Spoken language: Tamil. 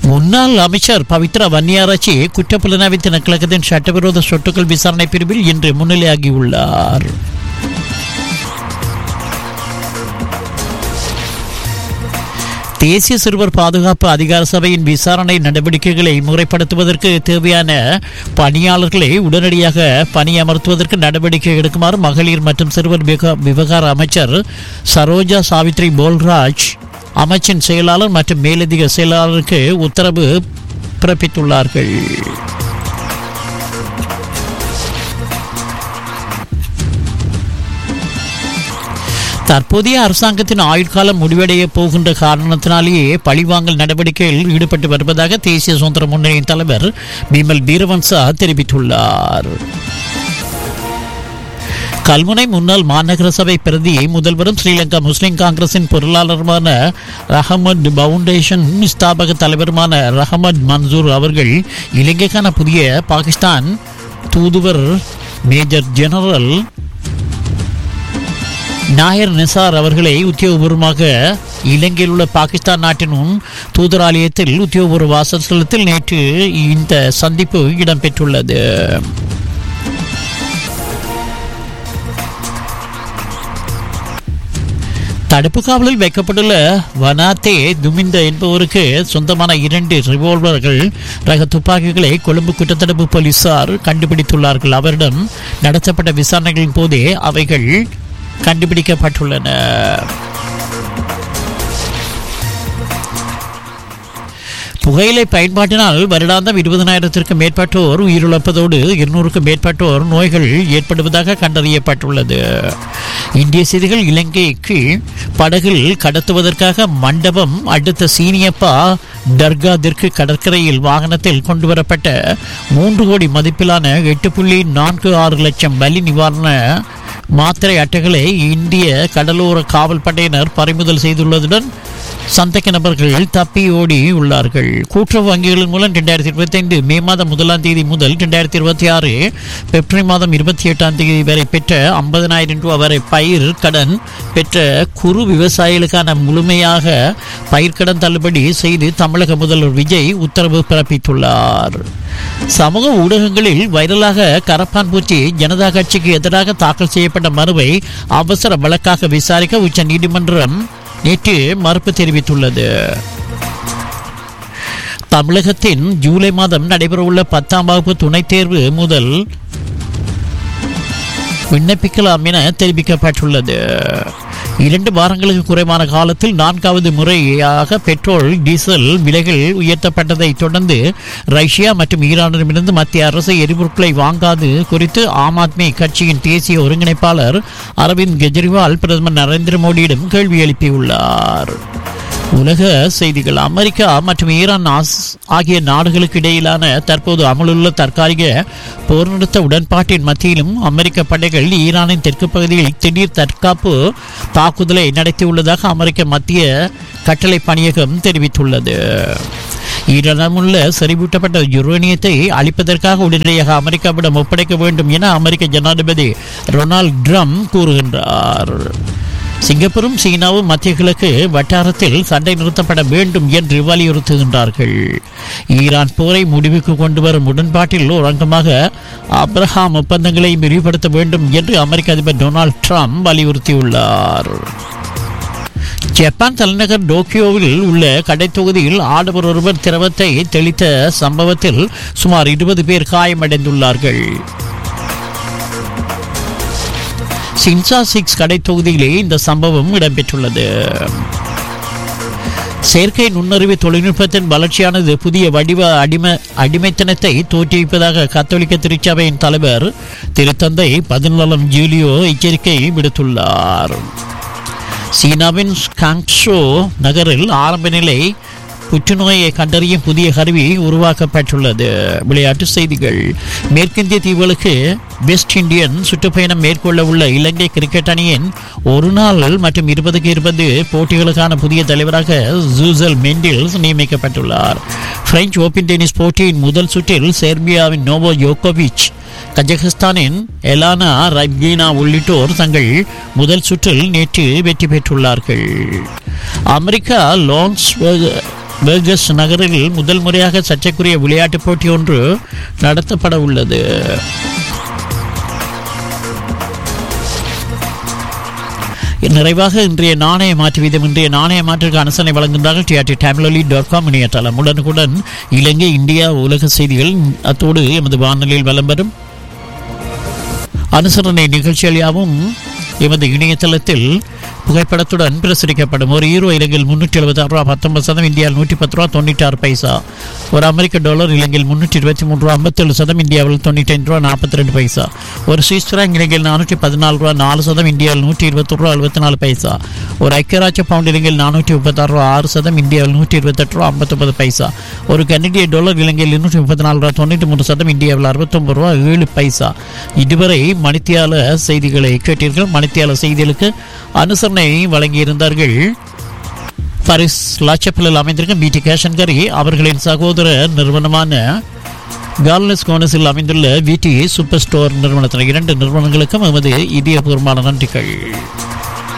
முன்னாள் அமைச்சர் பவித்ரா வன்னியாராச்சி குற்றப்புலனாய்வு திணைக்களத்தின் சட்டவிரோத சொத்துக்கள் விசாரணை பிரிவில் இன்று முன்னிலையாகியுள்ளார் தேசிய சிறுவர் பாதுகாப்பு அதிகார சபையின் விசாரணை நடவடிக்கைகளை முறைப்படுத்துவதற்கு தேவையான பணியாளர்களை உடனடியாக பணியமர்த்துவதற்கு நடவடிக்கை எடுக்குமாறு மகளிர் மற்றும் சிறுவர் விவகா- விவகார அமைச்சர் சரோஜா சாவித்ரி போல்ராஜ் அமைச்சின் செயலாளர் மற்றும் மேலதிக செயலாளருக்கு உத்தரவு பிறப்பித்துள்ளார்கள் தற்போதைய அரசாங்கத்தின் ஆயுட்காலம் முடிவடைய போகின்ற காரணத்தினாலேயே பழிவாங்கல் நடவடிக்கையில் ஈடுபட்டு வருவதாக தேசிய சுதந்திர முன்னணியின் தலைவர் பிமல் வீரவன்சா தெரிவித்துள்ளார் கல்முனை முன்னாள் மாநகர சபை பிரதி முதல்வரும் ஸ்ரீலங்கா முஸ்லிம் காங்கிரசின் பொருளாளருமான ரஹமத் பவுண்டேஷன் ஸ்தாபக தலைவருமான ரஹமத் மன்சூர் அவர்கள் இலங்கைக்கான புதிய பாகிஸ்தான் தூதுவர் மேஜர் ஜெனரல் நாயர் நிசார் அவர்களை உத்தியோகபூர்வமாக இலங்கையில் உள்ள பாகிஸ்தான் நாட்டின் தூதராலயத்தில் உத்தியோகபூர்வ வாசஸ்தலத்தில் நேற்று இந்த சந்திப்பு இடம்பெற்றுள்ளது தடுப்பு காவலில் வைக்கப்பட்டுள்ள வனாத்தே துமிந்த என்பவருக்கு சொந்தமான இரண்டு ரிவால்வர்கள் ரக துப்பாக்கிகளை கொழும்பு குற்றத்தடுப்பு போலீசார் கண்டுபிடித்துள்ளார்கள் அவரிடம் நடத்தப்பட்ட விசாரணைகளின் போதே அவைகள் கண்டுபிடிக்கப்பட்டுள்ளன புகையிலை பயன்பாட்டினால் வருடாந்தம் இருபதனாயிரத்திற்கும் மேற்பட்டோர் உயிரிழப்பதோடு இருநூறுக்கும் மேற்பட்டோர் நோய்கள் ஏற்படுவதாக கண்டறியப்பட்டுள்ளது இந்திய செய்திகள் இலங்கைக்கு படகில் கடத்துவதற்காக மண்டபம் அடுத்த சீனியப்பா தர்கா தெற்கு கடற்கரையில் வாகனத்தில் கொண்டுவரப்பட்ட மூன்று கோடி மதிப்பிலான எட்டு புள்ளி நான்கு ஆறு லட்சம் வலி நிவாரண மாத்திரை அட்டைகளை இந்திய கடலோர காவல் படையினர் பறிமுதல் செய்துள்ளதுடன் சந்தேக நபர்கள் தப்பி ஓடி உள்ளார்கள் கூட்டுறவு வங்கிகளின் மூலம் ரெண்டாயிரத்தி இருபத்தி ஐந்து மே மாதம் முதலாம் தேதி முதல் ரெண்டாயிரத்தி இருபத்தி ஆறு பிப்ரவரி மாதம் இருபத்தி எட்டாம் தேதி வரை பெற்ற ஐம்பதனாயிரம் ரூபாய் வரை பயிர் கடன் பெற்ற குறு விவசாயிகளுக்கான முழுமையாக பயிர்க்கடன் தள்ளுபடி செய்து தமிழக முதல்வர் விஜய் உத்தரவு பிறப்பித்துள்ளார் சமூக ஊடகங்களில் வைரலாக கரப்பான் பூச்சி ஜனதா கட்சிக்கு எதிராக தாக்கல் செய்யப்பட்ட மனுவை அவசர வழக்காக விசாரிக்க உச்ச நீதிமன்றம் நேற்று மறுப்பு தெரிவித்துள்ளது தமிழகத்தின் ஜூலை மாதம் நடைபெறவுள்ள பத்தாம் வகுப்பு துணைத் தேர்வு முதல் விண்ணப்பிக்கலாம் என தெரிவிக்கப்பட்டுள்ளது இரண்டு வாரங்களுக்கு குறைவான காலத்தில் நான்காவது முறையாக பெட்ரோல் டீசல் விலைகள் உயர்த்தப்பட்டதை தொடர்ந்து ரஷ்யா மற்றும் ஈரானிடமிருந்து மத்திய அரசு எரிபொருட்களை வாங்காது குறித்து ஆம் ஆத்மி கட்சியின் தேசிய ஒருங்கிணைப்பாளர் அரவிந்த் கெஜ்ரிவால் பிரதமர் நரேந்திர மோடியிடம் கேள்வி எழுப்பியுள்ளார் உலக செய்திகள் அமெரிக்கா மற்றும் ஈரான் ஆஸ்- ஆகிய நாடுகளுக்கு இடையிலான தற்போது அமலுள்ள தற்காலிக போர் நிறுத்த உடன்பாட்டின் மத்தியிலும் அமெரிக்க படைகள் ஈரானின் தெற்கு பகுதியில் திடீர் தற்காப்பு தாக்குதலை நடத்தியுள்ளதாக அமெரிக்க மத்திய கட்டளை பணியகம் தெரிவித்துள்ளது ஈரானமுள்ள செறிவூட்டப்பட்ட யுரேனியத்தை அழிப்பதற்காக உடனடியாக அமெரிக்காவிடம் ஒப்படைக்க வேண்டும் என அமெரிக்க ஜனாதிபதி ரொனால்ட் ட்ரம்ப் கூறுகின்றார் சிங்கப்பூரும் சீனாவும் மத்திய கிழக்கு வட்டாரத்தில் சண்டை நிறுத்தப்பட வேண்டும் என்று வலியுறுத்துகின்றார்கள் ஈரான் போரை முடிவுக்கு கொண்டு வரும் உடன்பாட்டில் ஒரு அங்கமாக அப்ரஹாம் ஒப்பந்தங்களை விரிவுபடுத்த வேண்டும் என்று அமெரிக்க அதிபர் டொனால்ட் ட்ரம்ப் வலியுறுத்தியுள்ளார் ஜப்பான் தலைநகர் டோக்கியோவில் உள்ள கடைத் தொகுதியில் ஆடவர் ஒருவர் திரவத்தை தெளித்த சம்பவத்தில் சுமார் இருபது பேர் காயமடைந்துள்ளார்கள் சின்சா சிக்ஸ் கடை தொகுதியிலே இந்த சம்பவம் இடம்பெற்றுள்ளது செயற்கை நுண்ணறிவு தொழில்நுட்பத்தின் வளர்ச்சியானது புதிய வடிவ அடிமை அடிமைத்தனத்தை தோற்றுவிப்பதாக கத்தோலிக்க திருச்சபையின் தலைவர் திருத்தந்தை பதினலம் ஜூலியோ எச்சரிக்கை விடுத்துள்ளார் சீனாவின் காங்ஷோ நகரில் ஆரம்ப நிலை புற்றுநோயை கண்டறியும் புதிய கருவி உருவாக்கப்பட்டுள்ளது விளையாட்டு செய்திகள் மேற்கிந்திய தீவுகளுக்கு வெஸ்ட் இண்டியன் சுற்றுப்பயணம் மேற்கொள்ள உள்ள இலங்கை கிரிக்கெட் அணியின் ஒரு நாள் மற்றும் இருபதுக்கு இருபது போட்டிகளுக்கான புதிய தலைவராக ஜூசல் மெண்டில்ஸ் நியமிக்கப்பட்டுள்ளார் பிரெஞ்சு ஓபன் டென்னிஸ் போட்டியின் முதல் சுற்றில் செர்பியாவின் நோவோ யோகோவிச் கஜகஸ்தானின் எலானா ரப்கீனா உள்ளிட்டோர் தங்கள் முதல் சுற்றில் நேற்று வெற்றி பெற்றுள்ளார்கள் அமெரிக்கா லான்ஸ் பெர்கஸ் நகரில் முதல் முறையாக சர்ச்சைக்குரிய விளையாட்டுப் போட்டி ஒன்று நடத்தப்பட உள்ளது நிறைவாக இன்றைய நாணய மாற்று வீதம் இன்றைய நாணய மாற்றுக்கு அனுசரணை வழங்குகின்றார்கள் டிஆர்டி தமிழொலி டாட் காம் இணையதளம் உடனுக்குடன் இலங்கை இந்தியா உலக செய்திகள் அத்தோடு எமது வானொலியில் வலம் வரும் அனுசரணை நிகழ்ச்சிகள் யாவும் எமது இணையதளத்தில் புகைப்படத்துடன் பிரசுரிக்கப்படும் ஒரு ஈரோ இலங்கையில் முன்னூற்றி எழுபத்தி ஆறு ரூபா பத்தொன்பது சதம் இந்தியாவில் நூற்றி பத்து ரூபா தொண்ணூற்றி ஆறு பைசா ஒரு அமெரிக்க டாலர் இலங்கையில் முன்னூற்றி இருபத்தி மூன்று ரூபா ஐம்பத்தேழு சதம் இந்தியாவில் தொண்ணூற்றி ஐந்து ரூபா நாற்பத்தி ரெண்டு பைசா ஒரு சுவிஸ் ஃப்ராங்க் இலங்கையில் நானூற்றி பதினாலு ரூபா நாலு சதம் இந்தியாவில் நூற்றி இருபத்தி ரூபா எழுபத்தி நாலு பைசா ஒரு ஐக்கியராட்ச பவுண்ட் இலங்கையில் நானூற்றி முப்பத்தாறு ரூபா ஆறு சதம் இந்தியாவில் நூற்றி இருபத்தெட்டு ரூபா ஐம்பத்தொன்பது பைசா ஒரு கனடிய டாலர் இலங்கையில் இருநூற்றி முப்பத்தி நாலு ரூபா தொண்ணூற்றி மூணு சதம் இந்தியாவில் அறுபத்தொம்பது ரூபா ஏழு பைசா இதுவரை மணித்தியால செய்திகளை கேட்டீர்கள் மணித்தியால செய்திகளுக்கு அனுசரணை வழங்கியிருந்தார்கள் பாரிஸ் லாச்சப்பலில் அமைந்திருக்கும் பிடி கேஷன்கரி அவர்களின் சகோதர நிறுவனமான கார்லஸ் கோனஸில் அமைந்துள்ள விடி சூப்பர் ஸ்டோர் நிறுவனத்தின் இரண்டு நிறுவனங்களுக்கும் எமது இதயபூர்வமான நன்றிகள்